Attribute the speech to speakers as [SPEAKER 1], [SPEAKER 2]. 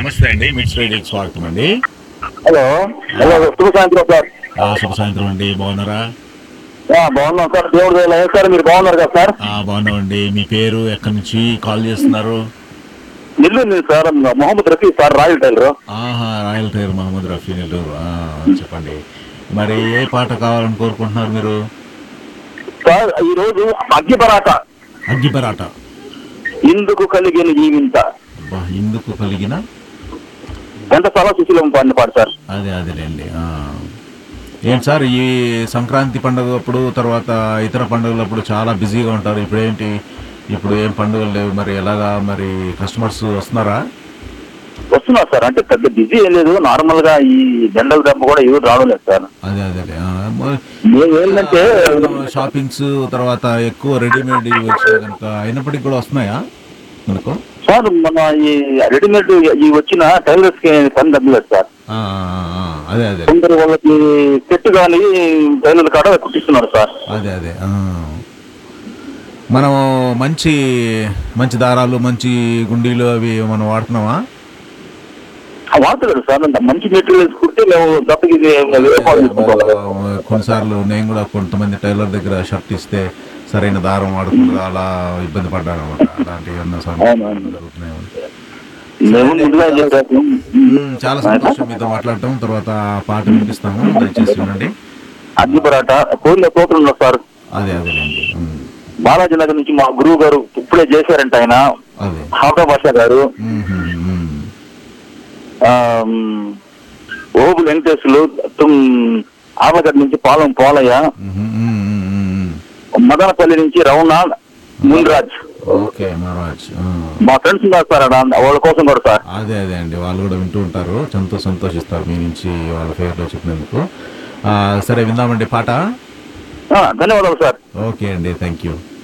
[SPEAKER 1] నమస్తే అండి మిట్స్ రేడియోకి స్వాగతం అండి
[SPEAKER 2] హలో హలో శుభ సాయంత్రం సార్
[SPEAKER 1] ఆ, శుభ సాయంత్రం అండి బాగున్నారా
[SPEAKER 2] ఆ, బాగున్నాం సార్ దేవుడు దయ లేదు సార్ మీరు బాగున్నారు కదా సార్
[SPEAKER 1] ఆ, బాగున్నామండి మీ పేరు ఎక్కడి నుంచి కాల్ చేస్తున్నారు
[SPEAKER 2] నెల్లూరు నుంచి sir Mohammad Rafi sir royal tailor
[SPEAKER 1] ఆహా రాయల్ టైర్ మహమ్మద్ రఫీ నెల్లూరు ఆ, చెప్పండి మరి ఏ పాట కావాలని కోరుకుంటున్నారు మీరు
[SPEAKER 2] సార్ ఈ రోజు అగ్గి పరాట
[SPEAKER 1] అగ్గి పరాట
[SPEAKER 2] ఇందుకు కలిగిన జీవింత
[SPEAKER 1] అబ్బా, ఇందుకు కలిగిన
[SPEAKER 2] ఘంటసాల సుశీలం పాడిన పాట సార్
[SPEAKER 1] అదే అదేలేండి ఆ. ఏంటి సార్ ఈ సంక్రాంతి పండుగ అప్పుడు తర్వాత ఇతర పండుగలప్పుడు చాలా బిజీగా ఉంటారు ఇప్పుడు ఏంటి ఇప్పుడు ఏం పండుగలు లేవు మరి ఎలాగా మరి కస్టమర్స్ వస్తున్నారా
[SPEAKER 2] వస్తున్నారు సార్ అంటే పెద్ద బిజీ ఏం లేదు నార్మల్ గా ఈ జెండల దెబ్బ కూడా ఎవరు రావడం లేదు సార్
[SPEAKER 1] అదే అదే మరి
[SPEAKER 2] మేము ఏంటంటే
[SPEAKER 1] షాపింగ్స్ తర్వాత ఎక్కువ రెడీమేడ్ ఇవి వచ్చాయి కనుక అయినప్పటికీ కూడా వస్తున్నాయా మనకు
[SPEAKER 2] సార్ మన ఈ రెడీమేడ్ ఈ వచ్చిన టైలర్స్ కి పని తగ్గలేదు సార్
[SPEAKER 1] ఆ, ఆ, ఆ, అదే అదే
[SPEAKER 2] కొందరు వాళ్ళకి సెట్ కానీ టైలర్ కాడ కుట్టిస్తున్నారు సార్
[SPEAKER 1] అదే అదే ఆ. మనం మంచి మంచి దారాలు మంచి గుండీలు అవి మనం వాడుతున్నామా
[SPEAKER 2] వాడతారు సార్ అంత మంచి మెటీరియల్స్ కుడితే మేము దప్పకి ఇది ఏర్పాటు చేసుకోవాలి
[SPEAKER 1] కొన్నిసార్లు నేను కూడా కొంతమంది టైలర్ దగ్గర షర్ట్ ఇస్తే సరైన దారం వాడకుండా అలా ఇబ్బంది పడ్డాను అనమాట అలాంటివి ఏమన్నా సమస్యలు
[SPEAKER 2] అవునవును.
[SPEAKER 1] జరుగుతున్నాయి
[SPEAKER 2] మేము ముందుగా చేసాము
[SPEAKER 1] ఉమ్, చాలా సంతోషం మీతో మాట్లాడటం తర్వాత పాట వినిపిస్తాము దయచేసి వినండి
[SPEAKER 2] అగ్గి పరాట కోరిల తోటలు ఉన్నారు సార్
[SPEAKER 1] అదే అదేలేండి ఉమ్,
[SPEAKER 2] బాలాజీ నగర్ నుంచి మా గురువు గారు ఇప్పుడే చేశారంట ఆయన
[SPEAKER 1] అదే
[SPEAKER 2] హాఫా భాష గారు
[SPEAKER 1] ఉమ్, ఉమ్, ఉమ్.
[SPEAKER 2] ఆమ్, ఓబు వెంకటేశ్వరులు తుమ్ ఆలగడ్డ నుంచి పాలెం పోలయ్య
[SPEAKER 1] ఉమ్, ఉమ్, ఉమ్, ఉమ్.
[SPEAKER 2] మదనపల్లి నుంచి రవణ మున్రాజ్
[SPEAKER 1] ఓకే మహారాజ్ ఆ.
[SPEAKER 2] మా ఫ్రెండ్స్ ఉన్నారు సార్ ఆడ వాళ్ళ కోసం కూడా సార్
[SPEAKER 1] అదే అదే అండి వాళ్ళు కూడా వింటూ ఉంటారు ఎంతో సంతోషిస్తారు మీ నుంచి వాళ్ళ పేరులో చెప్పినందుకు ఆ, సరే విందామండి పాట
[SPEAKER 2] ఆ, ధన్యవాదాలు సార్
[SPEAKER 1] ఓకే అండి థ్యాంక్ యూ